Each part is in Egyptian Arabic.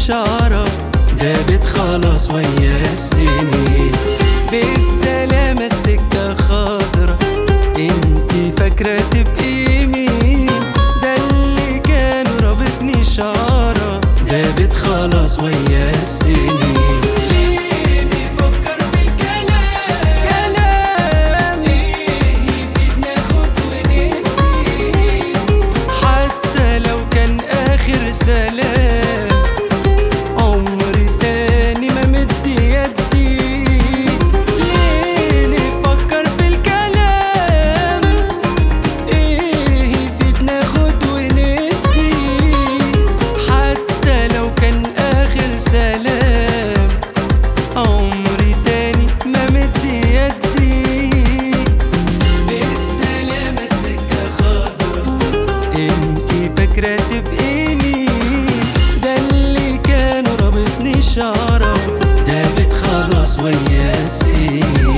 الشعرة دابت خلاص ويا السنين بالسلامة السكة خضرة انتي فاكرة تبقي مين ده اللي كان رابطني شعرة دابت خلاص ويا السنين ليه نفكر في الكلام كلام ليه يفيد ناخد وندي حتى لو كان آخر سلام عمر تاني ما مد يدي ليه نفكر في الكلام ايه يفيد ناخد وندي حتى لو كان آخر سلام عمري تاني ما مد يدي بالسلامة السكة خضرا انتي فاكرة تبقي مين ده اللي كان رابطني شعرة دابت خلاص ويا السنين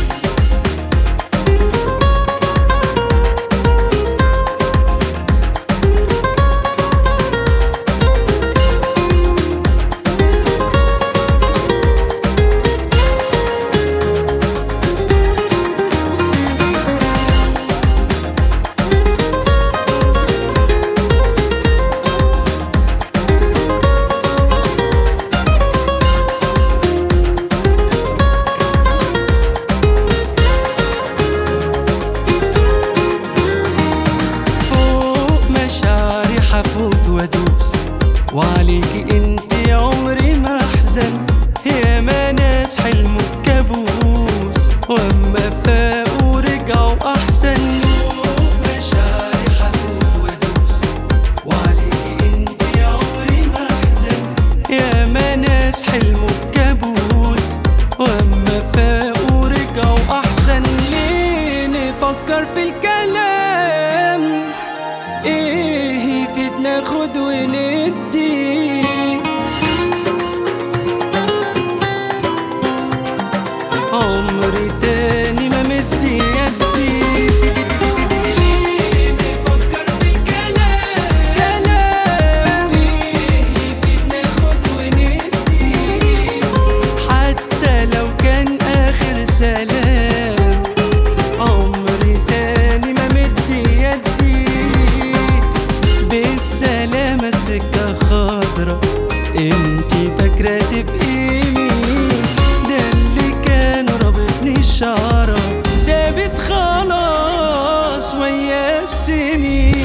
فوق مشاعري حفوت وادوس وعليكي انتي عمري ما احزن يا ما ناس حلموا بكابوس واما فاقوا ورجعوا احسن فوق مشاعري حفوت وادوس وعليكي انتي عمري ما احزن يا ما ناس حلموا بكابوس واما فاقوا ورجعوا احسن ليه نفكر في الكلام ايه يفيد ناخد وندي عمري تاني ما مد يدي ليه نفكر في الكلام كلام ايه يفيد ناخد وندي حتى لو كان اخر سلام عمري تاني ما مد يدي بالسلامة السكة خضرا انتي فاكرة تبقي مين ده اللي كان رابطني الشعرة دابت خلاص ويا السنين